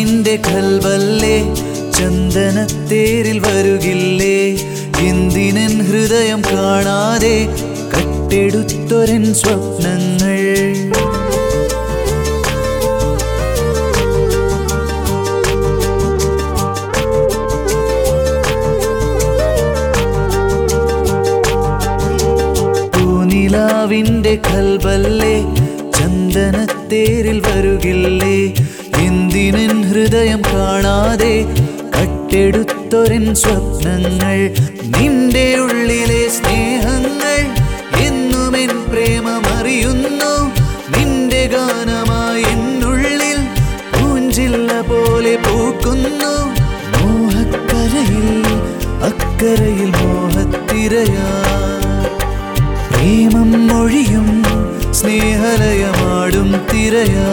പൂനിലാവിന്റെ കൽവല്ലേ ചന്ദനത്തേരിൽ വരുകില്ലേ എന്തിനൻ ഹൃദയം കാണാതെ കട്ടെടുത്തൊരൻ സ്വപ്നങ്ങൾ പൂനിലാവിന്റെ കൽവല്ലേ ചന്ദനത്തേരിൽ വരുകില്ലേ എന്തിനൻ ഹൃദയം കാണാതെ കട്ടെടുത്തൊരൻ സ്വപ്നങ്ങൾ നിന്റെ ഉള്ളിലെ സ്നേഹങ്ങൾ എന്നുമെൻ പ്രേമമറിയുന്നു നിന്റെ ഗാനമായി എന്നുള്ളിൽ പൂഞ്ചില്ല പോലെ പൂക്കുന്നു മോഹക്കരയിൽ അക്കരയിൽ മോഹത്തിരയാ പ്രേമം മൊഴിയും സ്നേഹലയമാടും തിരയാ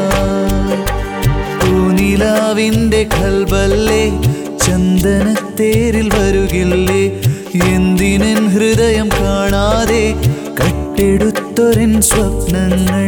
പൂനിലാവിന്റെ കൽബല്ലേ ചന്ദനത്തേരിൽ വരുകില്ലേ എന്തിനൻ ഹൃദയം കാണാതെ കട്ടെടുത്തൊരൻ സ്വപ്നങ്ങൾ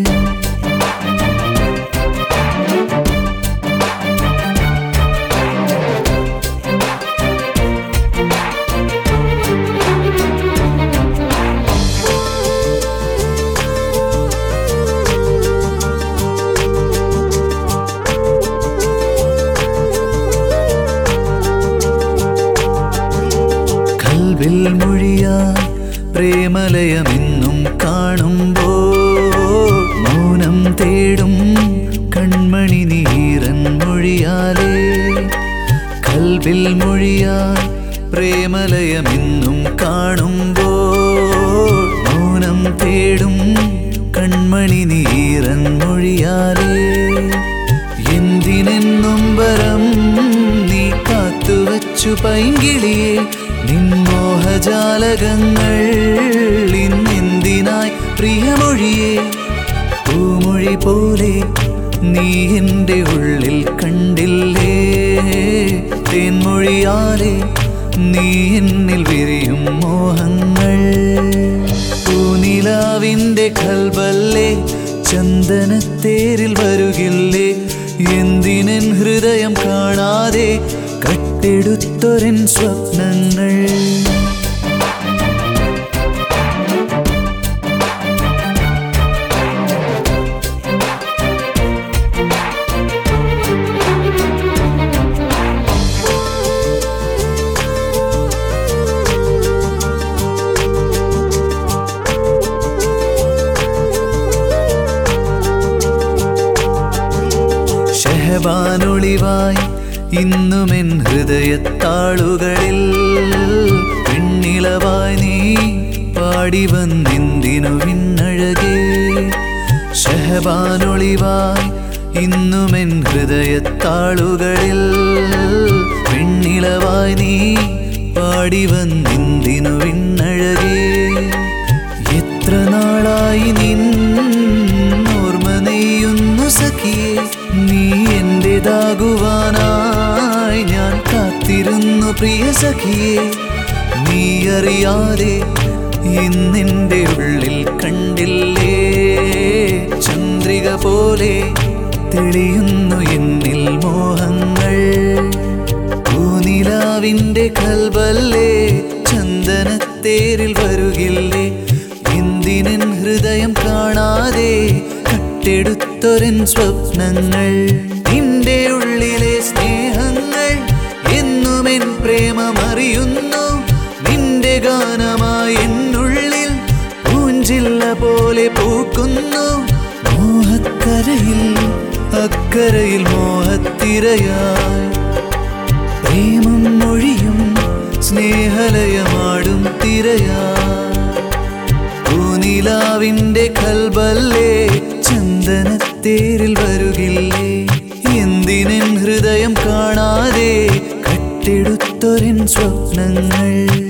കൽവിൽ മൊഴിയായി പ്രേമലയമെന്നും കാണുമ്പോൾ മൗനം തേടും കൺമണി നീരൻ മൊഴിയാലേ കൽവിൽ മൊഴിയായി പ്രേമലയമെന്നും കാണുമ്പോൾ മൗനം തേടും കൺമണി നീരൻ മൊഴിയാലേ എന്തിനെന്നും വരം നീ കാത്തുവച്ചു പൈങ്കിളിയെ നിൻമോഹജാലകങ്ങൾ ഇന്നെന്തിനായി പ്രിയമൊഴിയെ പൂമൊഴി പോലെ നീ എൻ്റെ ഉള്ളിൽ കണ്ടില്ലേ തേൻമൊഴിയാലെ നീ എന്നിൽ വിരിയും മോഹങ്ങൾ പൂനിലാവിന്റെ കൽബല്ലേ ചന്ദനത്തേരിൽ വരുകില്ലേ എന്തിനൻ ഹൃദയം കാണാതെ കട്ടെടുത്തൊരൻ സ്വപ്നങ്ങൾ ഷഹബാനൊളിവായി ഇന്നുമെൻ ഹൃദയത്താളുകളിൽ പെണ്ണിളവായി നീ പാടി വന്നെന്തിനു വിണ്ണഴകേ ഷഹബാനൊളിവായി ഇന്നുമെൻ ഹൃദയത്താളുകളിൽ പെണ്ണിളവായി നീ പാടി വന്നെന്തിനു വിണ്ണഴകേ എത്ര നാളായി നിൻ ഓർമ്മ നെയ്യുന്നു സഖിയെ നീ എന്റേതാകുവാനായി ഞാൻ കാത്തിരുന്നു പ്രിയ സഖിയെ നീ അറിയാതെ ഇന്നെന്റെ ഉള്ളിൽ കണ്ടില്ലേ ചന്ദ്രിക പോലെ തെളിയുന്നു എന്നിൽ മോഹങ്ങൾ പൂനിലാവിന്റെ കൽബല്ലേ ചന്ദനത്തേരിൽ വരുകില്ലേ എന്തിനൻ ഹൃദയം കാണാതെ കട്ടെടുത്തൊരൻ സ്വപ്നങ്ങൾ നിന്റെ ഉള്ളിലെ സ്നേഹങ്ങൾ എന്നുമെൻ പ്രേമമറിയുന്നു നിന്റെ ഗാനമായി എന്നുള്ളിൽ പൂഞ്ചില്ല പോലെ പൂക്കുന്നു മോഹക്കരയിൽ അക്കരയിൽ മോഹത്തിരയായി പ്രേമം മൊഴിയും സ്നേഹലയമാടും തിരയാ പൂനിലാവിന്റെ കൽബല്ലേ ചന്ദനത്തേരിൽ വരുകില്ലേ എന്തിനൻ ഹൃദയം കാണാതെ കട്ടെടുത്തൊരൻ സ്വപ്നങ്ങൾ